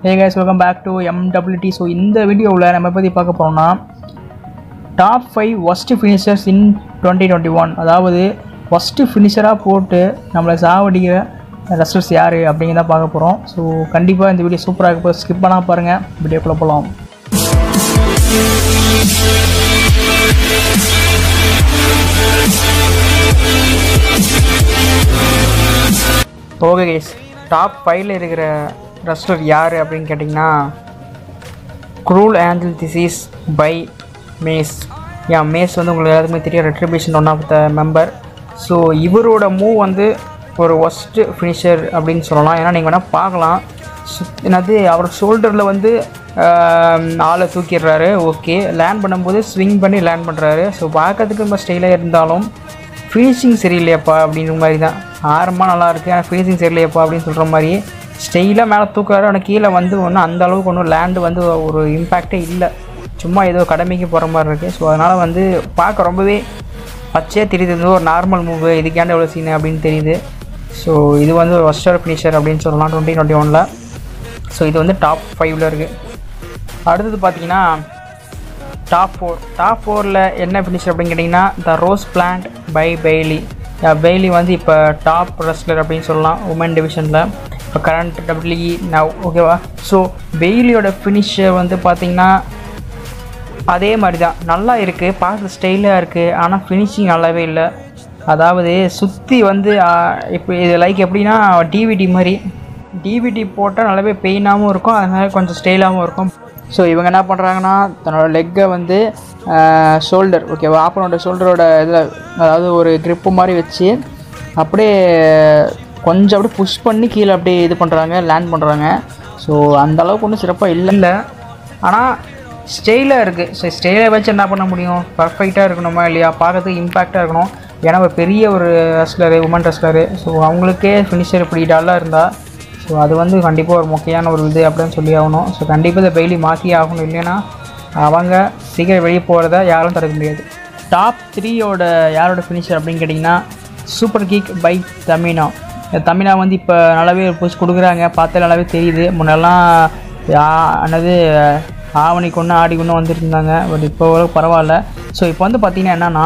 hey guys welcome back to MWT so இந்த வீடியோவில் நம்ம பற்றி பார்க்க போகிறோம்னா top five worst finishers in twenty twenty one அதாவது ஒஸ்ட்டு ஃபினிஷராக போட்டு நம்மளை சாவடிக்கிற ரெஸ்லர்ஸ் யார் அப்படிங்கிறத பார்க்க போகிறோம் ஸோ கண்டிப்பாக இந்த வீடியோ சூப்பராக இருக்கும் ஸ்கிப் பண்ணால் பாருங்கள் வீடியோக்குள்ளே போகலாம் ஓகே கைஸ் டாப் ஃபைவ்ல இருக்கிற ரெஸ்லர் யார் அப்படின்னு கேட்டிங்கன்னா cruel angel disease by Mace yeah Mace வந்து உங்களுக்கு எல்லாத்துக்குமே தெரியும் retribution one of the member so இவரோட மூவ் வந்து ஒரு ஒஸ்ட்டு ஃபினிஷர் அப்படின்னு சொல்லலாம் ஏன்னா நீங்கள் வேணால் பார்க்கலாம் சுத்- என்னது அவர் ஷோல்டரில் வந்து ஆம், ஆளை தூக்கிடுறாரு ஓகே லேண்ட் பண்ணும்போது ஸ்விங் பண்ணி லேண்ட் பண்ணுறாரு ஸோ பார்க்கறதுக்கு ரொம்ப ஸ்டைலாக இருந்தாலும் ஃபினிஷிங் சரியில்லையாப்பா அப்படிங்கிற மாதிரி தான் ஆரம்பமாக நல்லா இருக்குது ஆனால் ஃபினிஷிங் சரியில்லையாப்பா அப்படின்னு சொல்கிற மாதிரி ஸ்டெயிலாக மேலே தூக்குறாரு ஆனால் கீழே வந்து ஒன்றும் அந்த அளவுக்கு ஒன்றும் லேண்டு வந்து ஒரு இம்பேக்டே இல்லை சும்மா ஏதோ கடமைக்கு போகிற மாதிரி இருக்குது ஸோ அதனால் வந்து பார்க்க ரொம்பவே பச்சையாக தெரியுது இது ஒரு நார்மல் மூவு இதுக்கேண்ட எவ்வளோ சீனு அப்படின்னு தெரியுது ஸோ இது வந்து ஒரு ஒஸ்டர் ஃபினிஷர் அப்படின்னு சொல்லலாம் டுவெண்ட்டி டுவெண்ட்டி ஒனில் ஸோ இது வந்து டாப் ஃபைவ்ல இருக்குது அடுத்தது பார்த்தீங்கன்னா டாப் ஃபோர் டாப் ஃபோரில் என்ன ஃபினிஷர் அப்படின்னு கேட்டிங்கன்னா the rose plant by Bayley Bayley வந்து இப்போ டாப் ரெஸ்லர் அப்படின்னு சொல்லலாம் உமன் டிவிஷனில் இப்போ கரண்ட் டபிள்யூஇ நவ் ஓகேவா ஸோ பெய்லியோட ஃபினிஷர் வந்து பார்த்திங்கன்னா அதே மாதிரி தான் நல்லா இருக்குது பார்க்க ஸ்டைலாக இருக்குது ஆனால் ஃபினிஷிங் நல்லாவே இல்லை அதாவது சுற்றி வந்து ஆ, இப்போ இது லைக் எப்படின்னா டிவிடி மாதிரி டிவிடி போட்டால் நல்லாவே பெயினாகவும் இருக்கும் அதனால கொஞ்சம் ஸ்டைலாகவும் இருக்கும் ஸோ இவங்க என்ன பண்ணுறாங்கன்னா தன்னோட லெக்கை வந்து ஷோல்டர் ஓகேவா ஆப்பனோட ஷோல்டரோட இதில் அதாவது ஒரு grip மாதிரி வச்சு அப்படியே கொஞ்சம் அப்படியே புஷ் பண்ணி கீழே அப்படியே இது பண்ணுறாங்க லேண்ட் பண்ணுறாங்க ஸோ அந்த அளவுக்கு ஒன்றும் சிறப்பாக இல்லைல்ல ஆனால் ஸ்டைலாக இருக்குது ஸோ ஸ்டைலை வச்சு என்ன பண்ண முடியும் பர்ஃபெக்டாக இருக்கணுமா இல்லையா பார்க்கறதுக்கு இம்பேக்டாக இருக்கணும் ஏன்னா ஒரு பெரிய ஒரு ரெஸ்லரு உமன் ரெஸ்லரு ஸோ அவங்களுக்கே ஃபினிஷர் இப்படி டல்லாக இருந்தால் ஸோ அது வந்து கண்டிப்பாக ஒரு முக்கியமான ஒரு இது அப்படின்னு சொல்லி ஆகணும் ஸோ கண்டிப்பாக இதை டெய்லி மாற்றி ஆகணும் இல்லைன்னா அவங்க சீக்கிரம் வெளியே போகிறத யாரும் தடுக்க முடியாது டாப் த்ரீயோட யாரோட ஃபினிஷர் அப்படின்னு கேட்டிங்கன்னா சூப்பர் கிக் பை தமினா இந்த தமிழா வந்து இப்போ நல்லாவே புஷ் கொடுக்குறாங்க பார்த்தா நல்லாவே தெரியுது முன்னெல்லாம் யா- என்னது ஆவணி கொன்று ஆடி கொன்று வந்துட்டு இருந்தாங்க பட் இப்போ ஓரளவுக்கு பரவாயில்ல ஸோ இப்போ வந்து பார்த்தீங்கன்னா என்னென்னா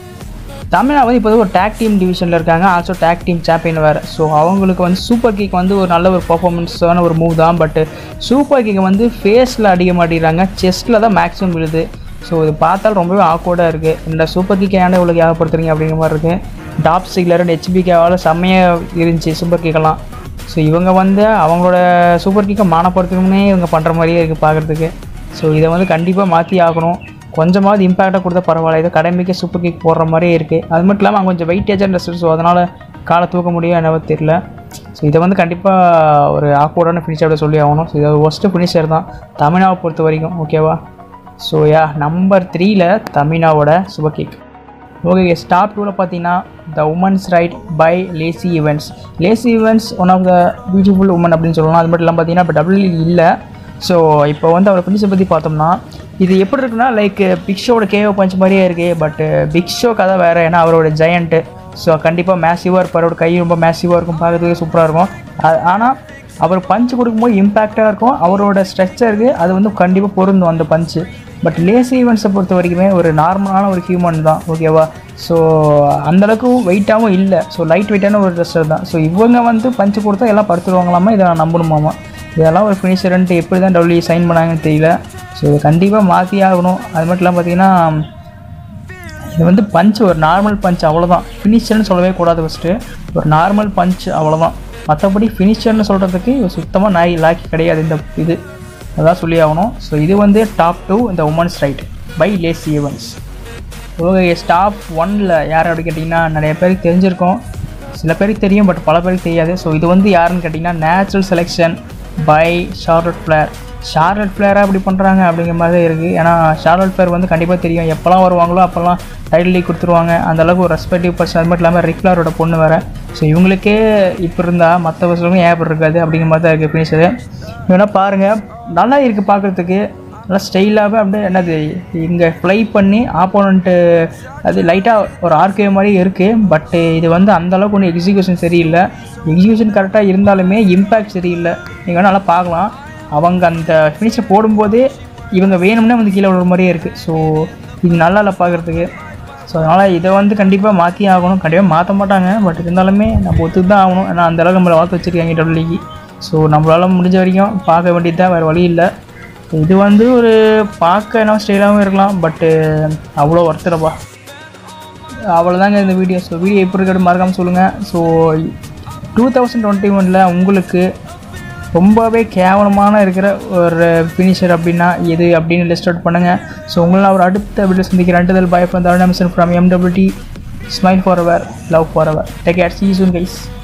தமிழா வந்து இப்போ ஒரு டேக் டீம் டிவிஷனில் இருக்காங்க ஆல்சோ டேக் டீம் சாம்பியன் வேறு ஸோ அவங்களுக்கு வந்து சூப்பர் கிக் வந்து ஒரு நல்ல ஒரு பர்ஃபார்மன்ஸான ஒரு மூவ் தான் பட்டு சூப்பர் கிக் வந்து ஃபேஸில் அடிக்க மாட்டேங்கிறாங்க செஸ்ட்டில் தான் மேக்ஸிமம் விழுது ஸோ இது பார்த்தால் ரொம்பவே ஆக்வர்டாக இருக்குது இந்த சூப்பர் கிக் ஏன்டா இவ்வளோ ஞாபகப்படுத்துறீங்க அப்படிங்கிற மாதிரி இருக்குது டாப் சிக்லர் ஹெச்பிகேவால் செம்மையாக இருந்துச்சு சூப்பர் கிக்கெல்லாம் ஸோ இவங்க வந்து அவங்களோட சூப்பர் கிக்கை மானப்படுத்தணும்னே இவங்க பண்ணுற மாதிரியே இருக்குது பார்க்குறதுக்கு ஸோ இதை வந்து கண்டிப்பாக மாற்றி ஆகணும் கொஞ்சமாவது இம்பேக்டாக கொடுத்தா பரவாயில்ல இது கடமைக்கு சூப்பர் கிக் போடுற மாதிரியே இருக்குது அது மட்டும் இல்லாமல் அவங்க கொஞ்சம் வெயிட்டேஜான ட்ரெஸ் ஸோ அதனால் காலை தூக்க முடியும் என்னவோ தெரியல ஸோ இதை வந்து கண்டிப்பாக ஒரு ஆக்வர்டான ஃபினிஷரோட சொல்லி ஆகணும் ஸோ இது ஒஸ்ட்டு ஃபினிஷர் தான் தமிழாவை பொறுத்த வரைக்கும் ஓகேவா ஸோ யா நம்பர் த்ரீல தமிழாவோட சூப்பர் கிக் ஓகே ஸ்டாப் டூவில் பார்த்தீங்கன்னா the women's right by Lacey Evans Lacey Evans one of the beautiful woman அப்படின்னு சொல்லலாம் அது மட்டும் இல்லாமல் பார்த்தீங்கன்னா இப்போ டபிள்யூ இல்லை ஸோ இப்போ வந்து அவரை பிடிச்ச பற்றி பார்த்தோம்னா இது எப்படி இருக்குன்னா லைக் பிக் ஷோட கேஓ பஞ்ச் மாதிரியே இருக்குது பட் பிக் ஷோ கதை வேறு ஏன்னா அவரோட ஜெயண்ட்டு ஸோ கண்டிப்பாக மேசிவாக இருப்பார் அவரோட கை ரொம்ப மேசிவாக இருக்கும் பார்க்கறதுக்கு சூப்பராக இருக்கும் அது- ஆனால் அவர் பஞ்ச் கொடுக்கும்போது இம்பேக்டாக இருக்கும் அவரோட ஸ்ட்ரக்சருக்கு அது வந்து கண்டிப்பாக பொருந்தும் அந்த பஞ்சு பட் லேசி ஈவெண்ட்ஸை பொறுத்த வரைக்குமே ஒரு நார்மலான ஒரு ஹியூமன் தான் ஓகேவா ஸோ அந்தளவுக்கு வெயிட்டாகவும் இல்லை ஸோ லைட் வெயிட்டான ஒரு ட்ரெஸ்ஸர் தான் ஸோ இவங்க வந்து பஞ்சு கொடுத்தா எல்லாம் படுத்துருவாங்களாமா இதை நான் நம்பணுமாமா இதெல்லாம் ஒரு ஃபினிஷர்ன்ட்டு எப்படி தான் டபிள்யூ சைன் பண்ணாங்கன்னு தெரியல ஸோ இதை கண்டிப்பாக மாற்றி ஆகணும் அது மட்டும் இல்லாமல் பார்த்தீங்கன்னா இது வந்து பஞ்ச் ஒரு நார்மல் பஞ்ச் அவ்வளோதான் ஃபினிஷர்னு சொல்லவே கூடாது ஃபஸ்ட்டு ஒரு நார்மல் பஞ்ச் அவ்வளோதான் மற்றபடி ஃபினிஷர்னு சொல்கிறதுக்கு சுத்தமாக நாய் லாக்கி கிடையாது இந்த இது அதான் சொல்லி ஆகணும் ஸோ இது வந்து டாப் டூ இந்த women's right by Lacey Evans okay stop ஒனில் யார் அப்படி கேட்டிங்கன்னா நிறைய பேருக்கு தெரிஞ்சிருக்கும் சில பேருக்கு தெரியும் பட் பல பேருக்கு தெரியாது ஸோ இது வந்து யாருன்னு கேட்டிங்கன்னா natural selection by Charlotte Flair Charlotte ஃப்ளேராக இப்படி பண்ணுறாங்க அப்படிங்கிற மாதிரி தான் இருக்குது ஏன்னா ஷார்லட் ஃப்ளேர் வந்து கண்டிப்பாக தெரியும் எப்போல்லாம் வருவாங்களோ அப்போல்லாம் டைட்டில் லீக் கொடுத்துருவாங்க அந்த அளவுக்கு ஒரு ரெஸ்பெக்டிவ் பர்சன் அது மட்டும் இல்லாமல் ரிக்லாரோட பொண்ணு வேறு ஸோ இவங்களுக்கே இப்போ இருந்தால் மற்ற வருஷங்களும் ஏன் இருக்காது அப்படிங்கிற மாதிரி தான் இருக்குது ஃபினிஷரு இவனா பாருங்கள் நல்லா இருக்குது பார்க்குறதுக்கு நல்லா ஸ்டைலாகவே அப்படியே என்னது இங்கே ஃப்ளை பண்ணி ஆப்போனண்ட்டு அது லைட்டாக ஒரு ஆர்கே மாதிரி இருக்குது பட்டு இது வந்து அந்த அளவுக்கு ஒன்றும் எக்ஸிக்யூஷன் சரியில்லை எக்ஸிக்யூஷன் கரெக்டாக இருந்தாலுமே இம்பேக்ட் சரியில்லை நீங்கள் வேணால் நல்லா பார்க்கலாம் அவங்க அந்த ஃபினிஷை போடும்போதே இவங்க வேணும்னே வந்து கீழே விழுற மாதிரியே இருக்குது ஸோ இது நல்லா இல்லை பார்க்குறதுக்கு ஸோ அதனால் இதை வந்து கண்டிப்பாக மாற்றி ஆகணும் கண்டிப்பாக மாற்ற மாட்டாங்க பட் இருந்தாலுமே நம்ம ஒத்துக்கு தான் ஆகணும் ஏன்னா அந்த அளவுக்கு நம்மளை வளர்த்து வச்சுருக்காங்க டபிள்யூக்கு ஸோ நம்மளால முடிஞ்ச வரைக்கும் பார்க்க வேண்டியது தான் வேறு வழி இல்லை இது வந்து ஒரு பார்க்க என்ன ஸ்டைலாகவும் இருக்கலாம் பட்டு அவ்வளோ ஒர்த்துலப்பா அவ்வளோதாங்க இந்த வீடியோ ஸோ வீடியோ எப்படி இருக்கிறது மறக்காமல் சொல்லுங்கள் ஸோ டூ தௌசண்ட் டுவெண்ட்டி ஒனில் உங்களுக்கு ரொம்பவே கேவலமான இருக்கிற ஒரு ஃபினிஷர் அப்படின்னா எது அப்படின்னு லிஸ்ட் அவுட் பண்ணுங்கள் ஸோ உங்களை ஒரு அடுத்த வீடியோ சந்திக்கிறேன் until bye from Tarun from MWT smile for our love for our take care see soon guys